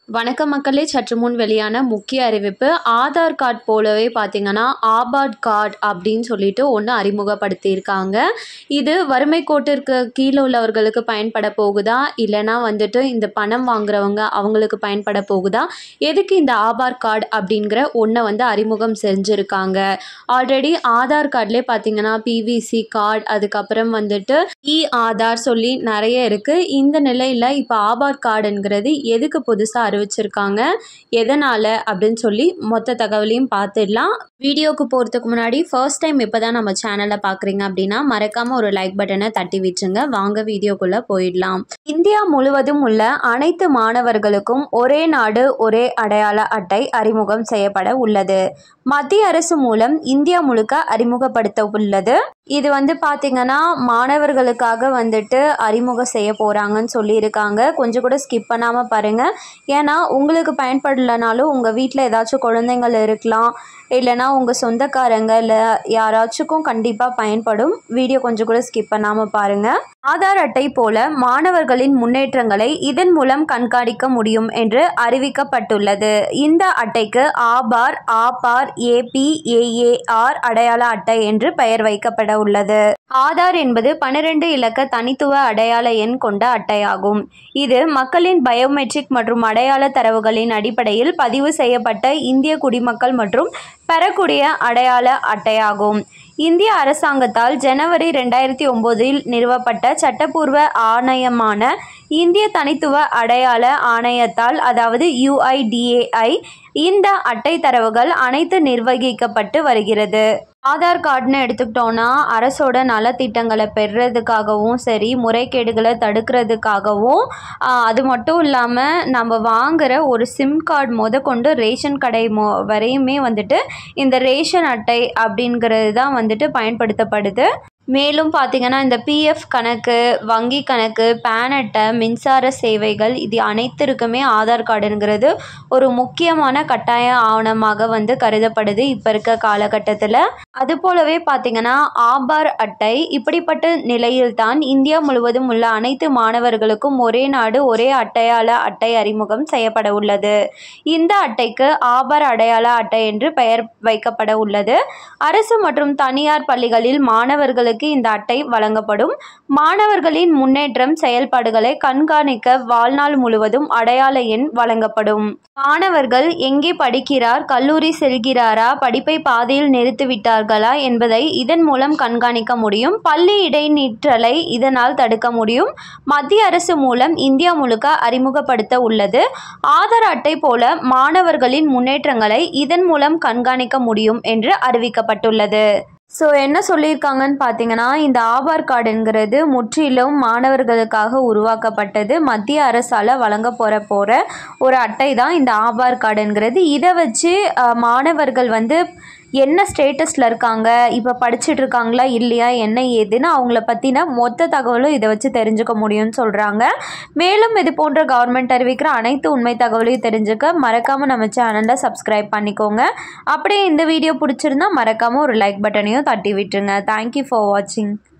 வணக்கம் மக்களே சற்று முன் வெளியான முக்கிய அறிவிப்பு ஆதார் கார்டு போலவே பார்த்தீங்கன்னா ஆபாட் கார்டு அப்படின்னு சொல்லிட்டு ஒன்று அறிமுகப்படுத்தியிருக்காங்க இது வறுமை கோட்டிற்கு கீழே உள்ளவர்களுக்கு பயன்பட போகுதா இல்லைனா வந்துட்டு இந்த பணம் வாங்குறவங்க அவங்களுக்கு பயன்பட போகுதா எதுக்கு இந்த ஆபார் கார்டு அப்படிங்கிற ஒன்றை வந்து அறிமுகம் செஞ்சுருக்காங்க ஆல்ரெடி ஆதார் கார்ட்லேயே பார்த்தீங்கன்னா பிவிசி கார்டு அதுக்கப்புறம் வந்துட்டு இ ஆதார் சொல்லி நிறைய இருக்குது இந்த நிலையில் இப்போ ஆபார் கார்டுங்கிறது எதுக்கு புதுசாக அறிவிச்சிருக்காங்க எதனால் அப்படின்னு சொல்லி மொத்த தகவலையும் பார்த்துடலாம் வீடியோக்கு போகிறதுக்கு முன்னாடி ஃபர்ஸ்ட் டைம் இப்போ தான் நம்ம சேனலை பார்க்குறீங்க அப்படின்னா மறக்காமல் ஒரு லைக் பட்டனை தட்டி விட்டுருங்க வாங்க வீடியோக்குள்ளே போயிடலாம் இந்தியா முழுவதும் உள்ள அனைத்து மாணவர்களுக்கும் ஒரே நாடு ஒரே அடையாள அட்டை அறிமுகம் செய்யப்பட உள்ளது மத்திய அரசு மூலம் இந்தியா முழுக்க அறிமுகப்படுத்த உள்ளது இது வந்து பார்த்திங்கன்னா மாணவர்களுக்காக வந்துட்டு அறிமுகம் செய்ய போகிறாங்கன்னு சொல்லியிருக்காங்க கொஞ்சம் கூட ஸ்கிப் பண்ணாமல் பாருங்கள் ஏன்னா உங்களுக்கு பயன்படலைனாலும் உங்கள் வீட்டில் ஏதாச்சும் குழந்தைங்கள் இருக்கலாம் இல்லைனா உங்கள் சொந்தக்காரங்க இல்லை யாராச்சுக்கும் கண்டிப்பாக பயன்படும் வீடியோ கொஞ்சம் கூட ஸ்கிப் பண்ணாமல் பாருங்கள் ஆதார் அட்டை போல மாணவர்களின் முன்னேற்றங்களை இதன் மூலம் கண்காணிக்க முடியும் என்று அறிவிக்கப்பட்டுள்ளது இந்த அட்டைக்கு ஆபார் ஆபார் ஏபி ஏஏஆர் அடையாள அட்டை என்று பெயர் வைக்கப்பட உள்ளது ஆதார் என்பது பன்னிரண்டு இலக்க தனித்துவ அடையாள எண் கொண்ட அட்டையாகும் இது மக்களின் பயோமெட்ரிக் மற்றும் அடையாள தரவுகளின் அடிப்படையில் பதிவு செய்யப்பட்ட இந்திய குடிமக்கள் மற்றும் பெறக்கூடிய அடையாள அட்டையாகும் இந்திய அரசாங்கத்தால் ஜனவரி ரெண்டாயிரத்தி ஒம்போதில் நிறுவப்பட்ட சட்டப்பூர்வ ஆணையமான இந்திய தனித்துவ அடையாள ஆணையத்தால் அதாவது யுஐடிஏஐ இந்த அட்டை தரவுகள் அனைத்து நிர்வகிக்கப்பட்டு வருகிறது ஆதார் கார்டுன்னு எடுத்துக்கிட்டோன்னா அரசோட நலத்திட்டங்களை பெறுறதுக்காகவும் சரி முறைகேடுகளை தடுக்கிறதுக்காகவும் அது மட்டும் இல்லாமல் நம்ம வாங்குகிற ஒரு சிம் கார்டு முத கொண்டு ரேஷன் கடை மொ வரையுமே வந்துட்டு இந்த ரேஷன் அட்டை அப்படிங்கிறது தான் வந்துட்டு பயன்படுத்தப்படுது மேலும் பார்த்தீங்கன்னா இந்த பிஎஃப் கணக்கு வங்கி கணக்கு பேன் அட்டை மின்சார சேவைகள் இது அனைத்திற்குமே ஆதார் கார்டுங்கிறது ஒரு முக்கியமான கட்டாய ஆவணமாக வந்து கருதப்படுது இப்போ இருக்க காலகட்டத்தில் அது போலவே பார்த்தீங்கன்னா ஆபார் அட்டை இப்படிப்பட்ட நிலையில்தான் இந்தியா முழுவதும் உள்ள அனைத்து மாணவர்களுக்கும் ஒரே நாடு ஒரே அட்டையாள அட்டை அறிமுகம் செய்யப்பட உள்ளது இந்த அட்டைக்கு ஆபார் அடையாள அட்டை என்று பெயர் வைக்கப்பட உள்ளது அரசு மற்றும் தனியார் பள்ளிகளில் மாணவர்களுக்கு மாணவர்களுக்கு இந்த அட்டை வழங்கப்படும் மாணவர்களின் முன்னேற்றம் செயல்பாடுகளை கண்காணிக்க வாழ்நாள் முழுவதும் அடையாள எண் வழங்கப்படும் மாணவர்கள் எங்கே படிக்கிறார் கல்லூரி செல்கிறாரா படிப்பை பாதையில் நிறுத்திவிட்டார்களா என்பதை இதன் மூலம் கண்காணிக்க முடியும் பள்ளி இடைநிற்றலை இதனால் தடுக்க முடியும் மத்திய அரசு மூலம் இந்தியா முழுக்க அறிமுகப்படுத்த உள்ளது ஆதார் அட்டை போல மாணவர்களின் முன்னேற்றங்களை இதன் மூலம் கண்காணிக்க முடியும் என்று அறிவிக்கப்பட்டுள்ளது ஸோ என்ன சொல்லியிருக்காங்கன்னு பார்த்தீங்கன்னா இந்த ஆபார் கார்டுங்கிறது முற்றிலும் மாணவர்களுக்காக உருவாக்கப்பட்டது மத்திய அரசால் வழங்க போகிற போகிற ஒரு அட்டை தான் இந்த ஆபார் கார்டுங்கிறது இதை வச்சு மாணவர்கள் வந்து என்ன ஸ்டேட்டஸில் இருக்காங்க இப்போ படிச்சுட்டு இருக்காங்களா இல்லையா என்ன ஏதுன்னு அவங்கள பற்றின மொத்த தகவலும் இதை வச்சு தெரிஞ்சுக்க முடியும்னு சொல்கிறாங்க மேலும் இது போன்ற கவர்மெண்ட் அறிவிக்கிற அனைத்து உண்மை தகவலையும் தெரிஞ்சுக்க மறக்காமல் நம்ம சேனலை சப்ஸ்கிரைப் பண்ணிக்கோங்க அப்படியே இந்த வீடியோ பிடிச்சிருந்தா மறக்காமல் ஒரு லைக் பட்டனையும் தட்டி விட்டுருங்க தேங்க்யூ ஃபார் வாட்சிங்